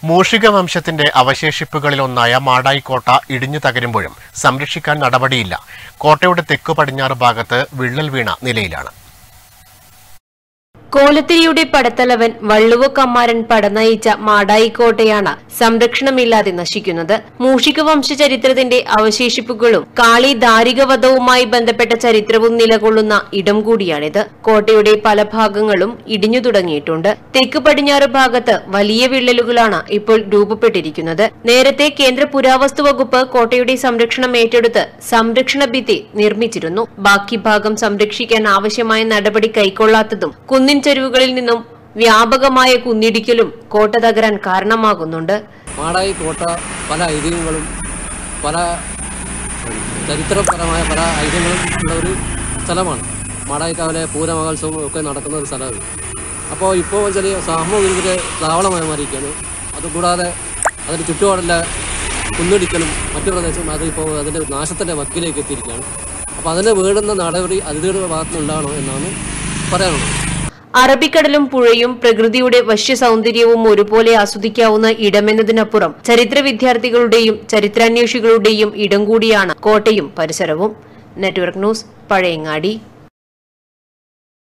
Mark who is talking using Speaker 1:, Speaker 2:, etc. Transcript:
Speaker 1: മൂഷിക വംശത്തിന്റെ അവശേഷിപ്പുകളിലൊന്നായ മാടായിക്കോട്ട ഇടിഞ്ഞു തകരുമ്പോഴും സംരക്ഷിക്കാൻ നടപടിയില്ല കോട്ടയുടെ തെക്കു പടിഞ്ഞാറ് ഭാഗത്ത് വിള്ളൽ വീണ നിലയിലാണ്
Speaker 2: കോലത്തിരിയുടെ പടത്തലവൻ വള്ളുവ കമ്മാരൻ പടനയിച്ച മാടായിക്കോട്ടയാണ് സംരക്ഷണമില്ലാതെ നശിക്കുന്നത് മൂഷിക വംശ ചരിത്രത്തിന്റെ അവശേഷിപ്പുകളും കാളി ദാരികവധവുമായി ബന്ധപ്പെട്ട ചരിത്രവും നിലകൊള്ളുന്ന ഇടം കൂടിയാണിത് കോട്ടയുടെ പല ഭാഗങ്ങളും ഇടിഞ്ഞു തുടങ്ങിയിട്ടുണ്ട് തെക്ക് പടിഞ്ഞാറ് ഭാഗത്ത് വലിയ വിള്ളലുകളാണ് ഇപ്പോൾ രൂപപ്പെട്ടിരിക്കുന്നത് നേരത്തെ കേന്ദ്ര പുരാവസ്തു വകുപ്പ് കോട്ടയുടെ സംരക്ഷണം ഏറ്റെടുത്ത് സംരക്ഷണ ഭിത്തി നിർമ്മിച്ചിരുന്നു ബാക്കി ഭാഗം സംരക്ഷിക്കാൻ ആവശ്യമായ നടപടി കൈക്കൊള്ളാത്തതും കുന്നിൻ ചെരുവുകളിൽ നിന്നും വ്യാപകമായ കുന്നിടിക്കലും കോട്ട തകരാൻ കാരണമാകുന്നുണ്ട്
Speaker 3: മാടായി കോട്ട പല ഐതിഹ്യങ്ങളും പല ചരിത്രപരമായ പല ഐതിഹ്യങ്ങളും ഉള്ള ഒരു സ്ഥലമാണ് മാടായിക്കാവിലെ പൂരമഹോത്സവം ഒക്കെ നടക്കുന്ന ഒരു സ്ഥലമാണ് അപ്പോൾ ഇപ്പോൾ വെച്ചാൽ സാമൂഹിക താവളമായി മാറിയിരിക്കുകയാണ് അതുകൂടാതെ അതിന് ചുറ്റുപാടുള്ള കുന്നിടിക്കലും മറ്റു പ്രദേശം അതിപ്പോൾ അതിൻ്റെ നാശത്തിൻ്റെ വക്കിലേക്ക് എത്തിയിരിക്കുകയാണ് അപ്പോൾ അതിന് വേണ്ടുന്ന നടപടി അതിഥിയുടെ ഭാഗത്തുനിന്ന് ഉണ്ടാകണം എന്നാണ് പറയാനുള്ളത്
Speaker 2: അറബിക്കടലും പുഴയും പ്രകൃതിയുടെ വശ്യ സൗന്ദര്യവും ഒരുപോലെ ആസ്വദിക്കാവുന്ന ഇടമെന്നതിനപ്പുറം ചരിത്ര വിദ്യാർത്ഥികളുടെയും ചരിത്രാന്വേഷികളുടെയും ഇടം കൂടിയാണ് കോട്ടയും പരിസരവും നെറ്റ്വർക്ക് ന്യൂസ് പഴയങ്ങാടി